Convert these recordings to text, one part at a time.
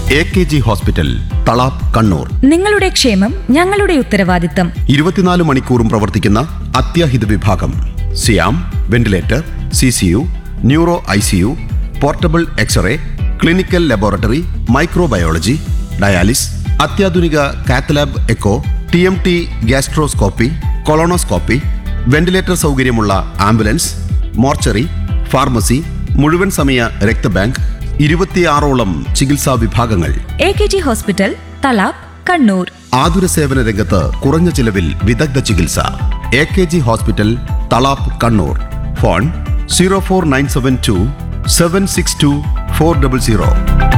A K G hospital Thalap Kannur നിങ്ങളുടെ ക്ഷേമം ഞങ്ങളുടെ ഉത്തരവാദിത്തം ഇരുപത്തിനാല് മണിക്കൂറും പ്രവർത്തിക്കുന്ന അത്യാഹിത വിഭാഗം സിയാം ventilator C C U neuro I C U portable x-ray clinical laboratory microbiology dialysis അത്യാധുനിക cath lab echo T M T gastroscopy colonoscopy ventilator സൗകര്യമുള്ള ആംബുലൻസ് മോർച്ചറി ഫാർമസി മുഴുവൻ സമയ രക്തബാങ്ക് ഇരുപത്തിയാറോളം ചികിത്സാ വിഭാഗങ്ങൾ A K G hospital Thalap Kannur ആതുര സേവന രംഗത്ത് കുറഞ്ഞ ചിലവിൽ വിദഗ്ധ ചികിത്സ എ കെ ജി ഹോസ്പിറ്റൽ തളാപ്പ് കണ്ണൂർ phone zero four nine seven two seven six two four double zero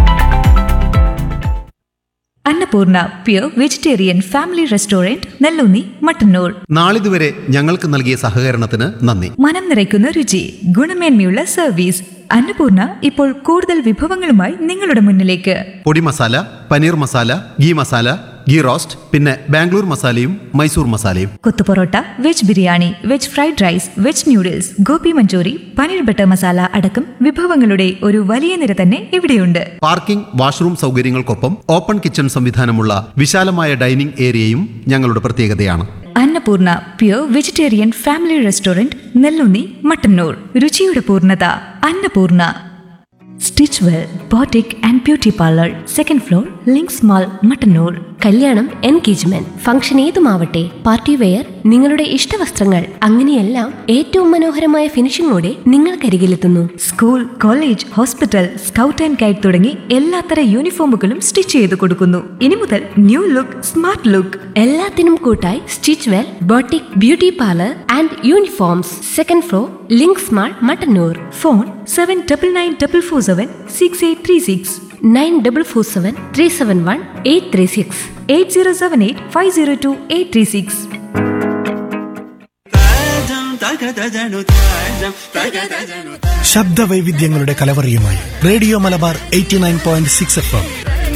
Annapurna pure vegetarian family restaurant Nelloonni Mattannur നാളിതുവരെ ഞങ്ങൾക്ക് നൽകിയ സഹകരണത്തിന് നന്ദി മനം നിറയ്ക്കുന്ന രുചി ഗുണമേന്മയുള്ള സർവീസ് അന്നപൂർണ ഇപ്പോൾ കൂടുതൽ വിഭവങ്ങളുമായി നിങ്ങളുടെ മുന്നിലേക്ക് podi masala paneer masala ghee masala ghee roast പിന്നെ ബാംഗ്ലൂർ മസാലയും മൈസൂർ മസാലയും kothuparotta veg biryani veg fried rice veg noodles gobi manchurian paneer butter masala അടക്കം വിഭവങ്ങളുടെ ഒരു വലിയ നിര തന്നെ ഇവിടെയുണ്ട് പാർക്കിംഗ് വാഷ്റൂം സൗകര്യങ്ങൾക്കൊപ്പം ഓപ്പൺ കിച്ചൺ സംവിധാനമുള്ള വിശാലമായ ഡൈനിംഗ് ഏരിയയും ഞങ്ങളുടെ പ്രത്യേകതയാണ് Annapurna pure vegetarian family restaurant Nelloonni Mattannur രുചിയുടെ പൂർണ്ണത Annapurna stitch well boutique and beauty parlour second floor Links mall Mattannur കല്യാണം എൻഗേജ്മെന്റ് ഫംഗ്ഷൻ ഏതുമാവട്ടെ പാർട്ടി വെയർ നിങ്ങളുടെ ഇഷ്ടവസ്ത്രങ്ങൾ അങ്ങനെയെല്ലാം ഏറ്റവും മനോഹരമായ ഫിനിഷിംഗോടെ നിങ്ങൾക്കരികിലെത്തുന്നു school college hospital scout and guide തുടങ്ങി എല്ലാത്തര യൂണിഫോമുകളും സ്റ്റിച്ച് ചെയ്ത് കൊടുക്കുന്നു ഇനി മുതൽ ന്യൂ ലുക്ക് സ്മാർട്ട് ലുക്ക് എല്ലാത്തിനും കൂട്ടായി stitch well boutique beauty parlour and uniforms second floor Links mall Mattannur phone seven double nine double four seven six eight three six nine double four seven three seven one eight three six eight zero seven eight five zero two eight three six ശബ്ദവൈവിധ്യങ്ങളുടെ കലവറിയുമായി radio Malabar eighty nine point six F M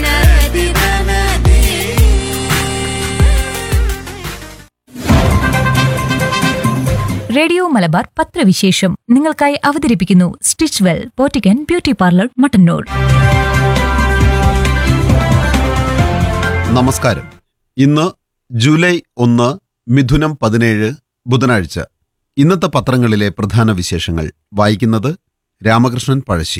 radio Malabar പത്രവിശേഷം നിങ്ങൾക്കായി അവതരിപ്പിക്കുന്നു stitch well boutique and beauty parlour Mattannur നമസ്കാരം ഇന്ന് July ഒന്ന് മിഥുനം പതിനേഴ് ബുധനാഴ്ച ഇന്നത്തെ പത്രങ്ങളിലെ പ്രധാന വിശേഷങ്ങൾ വായിക്കുന്നത് രാമകൃഷ്ണൻ പഴശ്ശി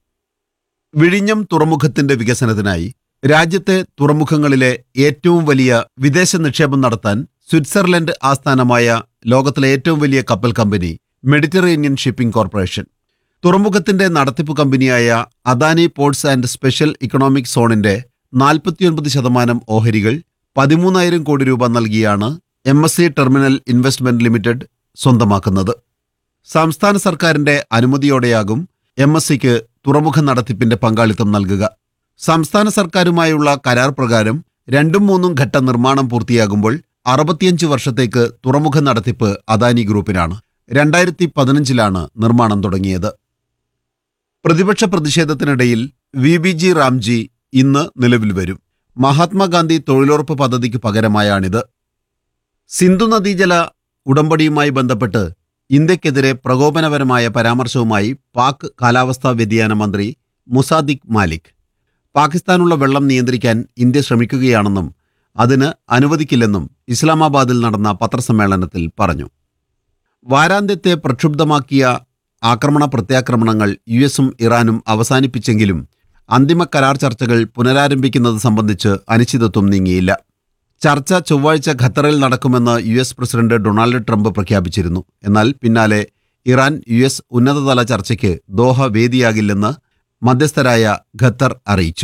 വിഴിഞ്ഞം തുറമുഖത്തിന്റെ വികസനത്തിനായി രാജ്യത്തെ തുറമുഖങ്ങളിലെ ഏറ്റവും വലിയ വിദേശ നിക്ഷേപം നടത്താൻ സ്വിറ്റ്സർലൻഡ് ആസ്ഥാനമായ ലോകത്തിലെ ഏറ്റവും വലിയ കപ്പൽ കമ്പനി മെഡിറ്ററേനിയൻ ഷിപ്പിംഗ് കോർപ്പറേഷൻ തുറമുഖത്തിന്റെ നടത്തിപ്പ് കമ്പനിയായ Adani ports and special economic സോണിന്റെ നാൽപ്പത്തിയൊൻപത് ശതമാനം ഓഹരികൾ പതിമൂന്നായിരം കോടി രൂപ നൽകിയാണ് M S C terminal investment limited സ്വന്തമാക്കുന്നത് സംസ്ഥാന സർക്കാരിന്റെ അനുമതിയോടെയാകും എം എസ് സിക്ക് തുറമുഖ നടത്തിപ്പിന്റെ പങ്കാളിത്തം നൽകുക സംസ്ഥാന സർക്കാരുമായുള്ള കരാർ പ്രകാരം രണ്ടും മൂന്നും ഘട്ട നിർമ്മാണം പൂർത്തിയാകുമ്പോൾ അറുപത്തിയഞ്ച് വർഷത്തേക്ക് തുറമുഖ നടത്തിപ്പ് അദാനി ഗ്രൂപ്പിനാണ് രണ്ടായിരത്തി പതിനഞ്ചിലാണ് നിർമ്മാണം തുടങ്ങിയത് പ്രതിപക്ഷ പ്രതിഷേധത്തിനിടയിൽ വി ബി ജി റാംജി ഇന്ന് നിലവിൽ വരും മഹാത്മാഗാന്ധി തൊഴിലുറപ്പ് പദ്ധതിക്ക് പകരമായാണിത് സിന്ധു നദീജല ഉടമ്പടിയുമായി ബന്ധപ്പെട്ട് ഇന്ത്യക്കെതിരെ പ്രകോപനപരമായ പരാമർശവുമായി പാക് കാലാവസ്ഥാ വ്യതിയാന മന്ത്രി മുസാദിഖ് മാലിക് പാകിസ്ഥാനുള്ള വെള്ളം നിയന്ത്രിക്കാൻ ഇന്ത്യ ശ്രമിക്കുകയാണെന്നും അതിന് അനുവദിക്കില്ലെന്നും ഇസ്ലാമാബാദിൽ നടന്ന പത്രസമ്മേളനത്തിൽ പറഞ്ഞു വാരാന്ത്യത്തെ പ്രക്ഷുബ്ധമാക്കിയ ആക്രമണ പ്രത്യാക്രമണങ്ങൾ യു എസും ഇറാനും അവസാനിപ്പിച്ചെങ്കിലും അന്തിമ കരാർ ചർച്ചകൾ പുനരാരംഭിക്കുന്നത് സംബന്ധിച്ച് അനിശ്ചിതത്വം നീങ്ങിയില്ല ചർച്ച ചൊവ്വാഴ്ച ഖത്തറിൽ നടക്കുമെന്ന് U S president Donald Trump പ്രഖ്യാപിച്ചിരുന്നു എന്നാൽ പിന്നാലെ ഇറാൻ യു എസ് ഉന്നതതല ചർച്ചയ്ക്ക് ദോഹ വേദിയാകില്ലെന്ന് മധ്യസ്ഥരായ ഖത്തർ അറിയിച്ചു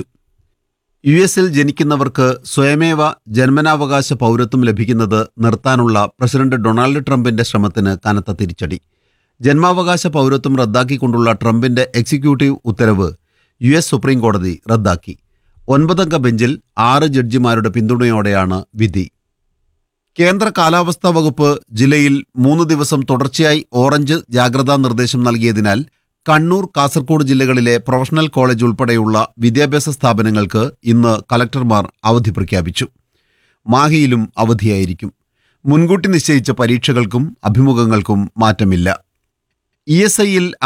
യു എസിൽ ജനിക്കുന്നവർക്ക് സ്വയമേവ ജന്മനാവകാശ പൗരത്വം ലഭിക്കുന്നത് നിർത്താനുള്ള പ്രസിഡന്റ് ഡൊണാൾഡ് ട്രംപിന്റെ ശ്രമത്തിന് കനത്ത തിരിച്ചടി ജന്മാവകാശ പൗരത്വം റദ്ദാക്കിക്കൊണ്ടുള്ള ട്രംപിന്റെ എക്സിക്യൂട്ടീവ് ഉത്തരവ് യു എസ് സുപ്രീം കോടതി റദ്ദാക്കി ഒൻപതംഗ ബെഞ്ചിൽ ആറ് ജഡ്ജിമാരുടെ പിന്തുണയോടെയാണ് വിധി കേന്ദ്ര കാലാവസ്ഥാ വകുപ്പ് ജില്ലയിൽ മൂന്ന് ദിവസം തുടർച്ചയായി ഓറഞ്ച് ജാഗ്രതാ നിർദ്ദേശം നൽകിയതിനാൽ കണ്ണൂർ കാസർഗോഡ് ജില്ലകളിലെ പ്രൊഫഷണൽ കോളേജ് ഉൾപ്പെടെയുള്ള വിദ്യാഭ്യാസ സ്ഥാപനങ്ങൾക്ക് ഇന്ന് കലക്ടർമാർ അവധി പ്രഖ്യാപിച്ചു മാഹിയിലും അവധിയായിരിക്കും മുൻകൂട്ടി നിശ്ചയിച്ച പരീക്ഷകൾക്കും അഭിമുഖങ്ങൾക്കും മാറ്റമില്ല ഇ എസ് ഐയിൽ